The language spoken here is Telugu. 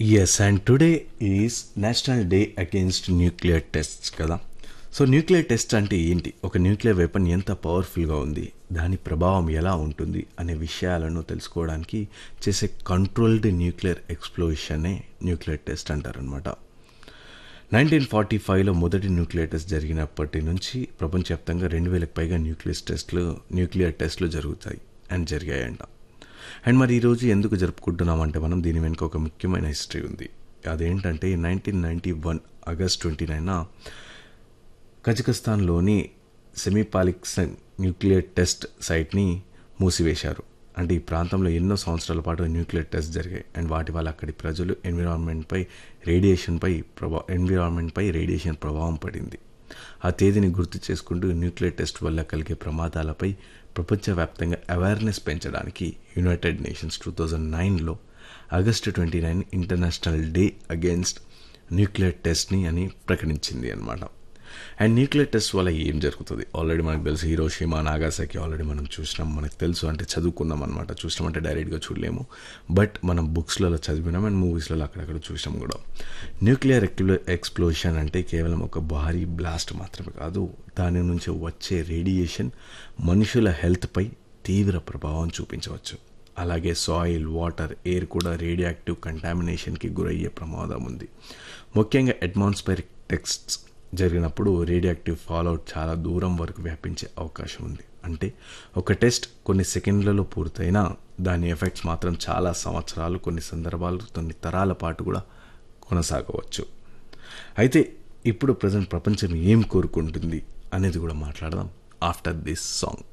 yes and today is national day against nuclear tests కదా సో న్యూక్లియర్ టెస్ట్ అంటే ఏంటి ఒక న్యూక్లియర్ వెపన్ ఎంత పవర్ఫుల్గా ఉంది దాని ప్రభావం ఎలా ఉంటుంది అనే విషయాలను తెలుసుకోవడానికి చేసే కంట్రోల్డ్ న్యూక్లియర్ ఎక్స్ప్లోషనే న్యూక్లియర్ టెస్ట్ అంటారనమాట నైన్టీన్ ఫార్టీ ఫైవ్లో మొదటి న్యూక్లియర్ టెస్ట్ జరిగినప్పటి నుంచి ప్రపంచవ్యాప్తంగా రెండు వేలకు పైగా న్యూక్లియస్ టెస్ట్లు న్యూక్లియర్ టెస్ట్లు జరుగుతాయి అండ్ జరిగాయంట అండ్ మరి ఈరోజు ఎందుకు జరుపుకుంటున్నామంటే మనం దీని వెనుక ఒక ముఖ్యమైన హిస్టరీ ఉంది అదేంటంటే nineteen ninety one August twenty nine కజకస్తాన్లోని సెమీపాలిక్స్ న్యూక్లియర్ టెస్ట్ సైట్ని మూసివేశారు అంటే ఈ ప్రాంతంలో ఎన్నో సంవత్సరాల పాటు న్యూక్లియర్ టెస్ట్ జరిగాయి అండ్ వాటి వల్ల అక్కడి ప్రజలు ఎన్విరాన్మెంట్పై రేడియేషన్పై ప్రభా ఎన్విరాన్మెంట్పై రేడియేషన్ ప్రభావం పడింది ఆ తేదీని గుర్తు చేసుకుంటూ న్యూక్లియర్ టెస్ట్ వల్ల కలిగే ప్రమాదాలపై ప్రపంచవ్యాప్తంగా అవేర్నెస్ పెంచడానికి యునైటెడ్ నేషన్స్ టూ థౌజండ్ నైన్లో August twenty nine international day against nuclear టెస్ట్ని అని ప్రకటించింది అనమాట అండ్ న్యూక్లియర్ టెస్ట్ వల్ల ఏం జరుగుతుంది ఆల్రెడీ మనకు తెలుసు హీరోషిమా నాగాసాకి ఆల్రెడీ మనం చూసినాం మనకు తెలుసు అంటే చదువుకున్నాం అనమాట చూసినాం అంటే డైరెక్ట్గా చూడలేము బట్ మనం బుక్స్లలో చదివినాం అండ్ మూవీస్లలో అక్కడక్కడ చూసినాం కూడా న్యూక్లియర్ ఎక్స్ప్లోషన్ అంటే కేవలం ఒక భారీ బ్లాస్ట్ మాత్రమే కాదు దాని నుంచి వచ్చే రేడియేషన్ మనుషుల హెల్త్పై తీవ్ర ప్రభావం చూపించవచ్చు అలాగే సాయిల్ వాటర్ ఎయిర్ కూడా రేడియాక్టివ్ కంటామినేషన్కి గురయ్యే ప్రమాదం ఉంది ముఖ్యంగా అట్మాస్ఫియరిక్ టెక్స్ట్స్ జరిగినప్పుడు రేడియాక్టివ్ ఫాల్అవుట్ చాలా దూరం వరకు వ్యాపించే అవకాశం ఉంది అంటే ఒక టెస్ట్ కొన్ని సెకండ్లలో పూర్తయినా దాని ఎఫెక్ట్స్ మాత్రం చాలా సంవత్సరాలు కొన్ని సందర్భాలు కొన్ని తరాల పాటు కూడా కొనసాగవచ్చు అయితే ఇప్పుడు ప్రజెంట్ ప్రపంచం ఏం కోరుకుంటుంది అనేది కూడా మాట్లాడదాం ఆఫ్టర్ దిస్ సాంగ్